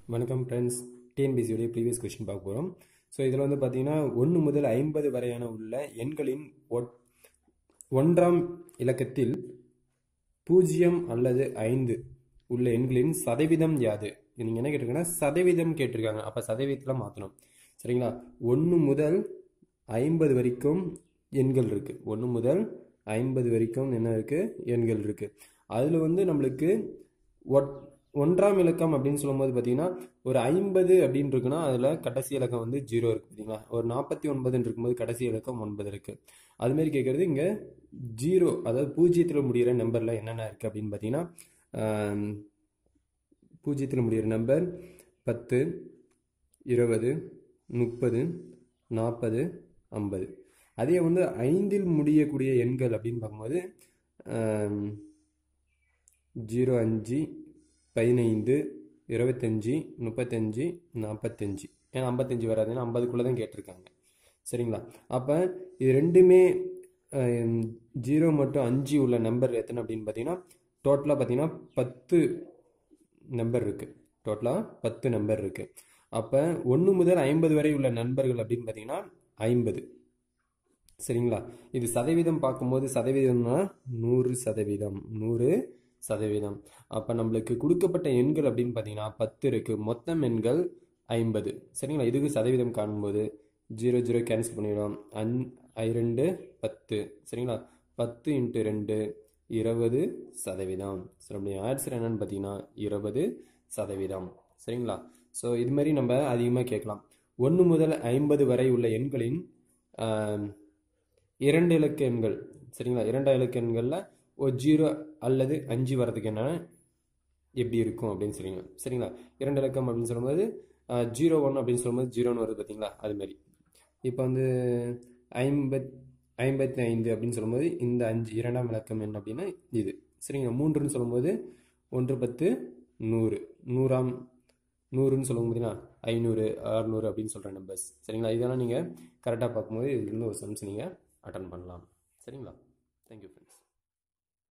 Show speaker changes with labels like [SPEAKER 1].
[SPEAKER 1] வணக்கம் friends டிஎன்பிசியோடைய previous question பார்க்க போகிறோம் ஸோ இதில் வந்து பார்த்தீங்கன்னா ஒன்று முதல் ஐம்பது வரையான உள்ள எண்களின் ஒட்- ஒன்றாம் இலக்கத்தில் பூஜ்ஜியம் அல்லது ஐந்து உள்ள எண்களின் சதவீதம் யாது நீங்கள் என்ன கேட்டிருக்கீங்கன்னா சதவீதம் கேட்டிருக்காங்க அப்போ சதவீதத்தில் மாற்றணும் சரிங்களா ஒன்று முதல் ஐம்பது வரைக்கும் எண்கள் இருக்குது ஒன்று முதல் ஐம்பது வரைக்கும் என்ன இருக்குது எண்கள் இருக்குது அதில் வந்து நம்மளுக்கு ஒட் ஒன்றாம் இலக்கம் அப்படின்னு சொல்லும்போது பார்த்தீங்கன்னா ஒரு ஐம்பது அப்படின்னு இருக்குன்னா அதில் கடைசி இலக்கம் வந்து ஜீரோ இருக்குது பார்த்தீங்களா ஒரு நாற்பத்தி ஒன்பதுன்னு இருக்கும்போது கடைசி இலக்கம் ஒன்பது இருக்குது அதுமாரி கேட்குறது இங்கே ஜீரோ அதாவது பூஜ்ஜியத்தில் முடிகிற நம்பரில் என்னென்ன இருக்குது அப்படின்னு பார்த்தீங்கன்னா ஆம், பூஜ்ஜியத்தில் முடிகிற நம்பர் பத்து இருபது முப்பது நாற்பது ஐம்பது அதே வந்து ஐந்தில் முடியக்கூடிய எண்கள் அப்படின்னு பார்க்கும்போது ஆம், ஜீரோ அஞ்சு பதினைந்து இருபத்தஞ்சி முப்பத்தஞ்சு நாற்பத்தஞ்சு ஏன்னா ஐம்பத்தஞ்சு வராதுன்னா ஐம்பதுக்குள்ளே தான் கேட்டிருக்காங்க சரிங்களா அப்போ இது ரெண்டுமே ஜீரோ மற்றும் அஞ்சு உள்ள நம்பர் எத்தனை அப்படின்னு பார்த்தீங்கன்னா டோட்டலாக பார்த்தீங்கன்னா பத்து நம்பர் இருக்குது டோட்டலாக பத்து நம்பர் இருக்குது அப்போ ஒன்று முதல் ஐம்பது வரை உள்ள நண்பர்கள் அப்படின்னு பார்த்தீங்கன்னா ஐம்பது சரிங்களா இது சதவீதம் பார்க்கும்போது சதவீதம்னா நூறு சதவீதம் நூறு சதவீதம் அப்போ நம்மளுக்கு கொடுக்கப்பட்ட எண்கள் அப்படின்னு பார்த்தீங்கன்னா பத்து இருக்குது மொத்தம் எண்கள் ஐம்பது சரிங்களா இதுக்கு சதவீதம் காணும்போது ஜீரோ ஜீரோ கேன்சல் பண்ணிடும் அன் ஐ ரெண்டு பத்து சரிங்களா பத்து இன்ட்டு ரெண்டு இருபது சதவீதம் ஸோ நம்முடைய ஆன்சர் என்னன்னு பார்த்தீங்கன்னா இருபது சதவீதம் சரிங்களா ஸோ இது மாதிரி நம்ம அதிகமாக கேட்கலாம் ஒன்று முதல் ஐம்பது வரை உள்ள எண்களின் ஆம், இரண்டு இலக்க எண்கள் சரிங்களா இரண்டு இலக்க எண்களில் ஒரு ஜீரோ அல்லது அஞ்சு வர்றதுக்கு என்ன எப்படி இருக்கும் அப்படின்னு சொல்லுங்க சரிங்களா இரண்டு இலக்கம் அப்படின்னு சொல்லும்போது ஜீரோ ஒன் அப்படின்னு சொல்லும்போது ஜீரோன்னு வருது பார்த்தீங்களா அது மாதிரி இப்போ வந்து ஐம்பத் ஐம்பத்தி ஐந்து அப்படின்னு சொல்லும்போது இந்த அஞ்சு இரண்டாம் இலக்கம் என்ன அப்படின்னா இது சரிங்களா மூன்றுன்னு சொல்லும்போது ஒன்று பத்து நூறு நூறாம் நூறுன்னு சொல்லும் பார்த்தீங்கன்னா ஐநூறு அறுநூறு அப்படின்னு சொல்கிற நம்பர்ஸ் சரிங்களா இதெல்லாம் நீங்கள் கரெக்டாக பார்க்கும்போது இதுலேருந்து ஒரு சம்ஸ் நீங்கள் அட்டன் பண்ணலாம் சரிங்களா தேங்க்யூ ஃப்ரெண்ட்ஸ்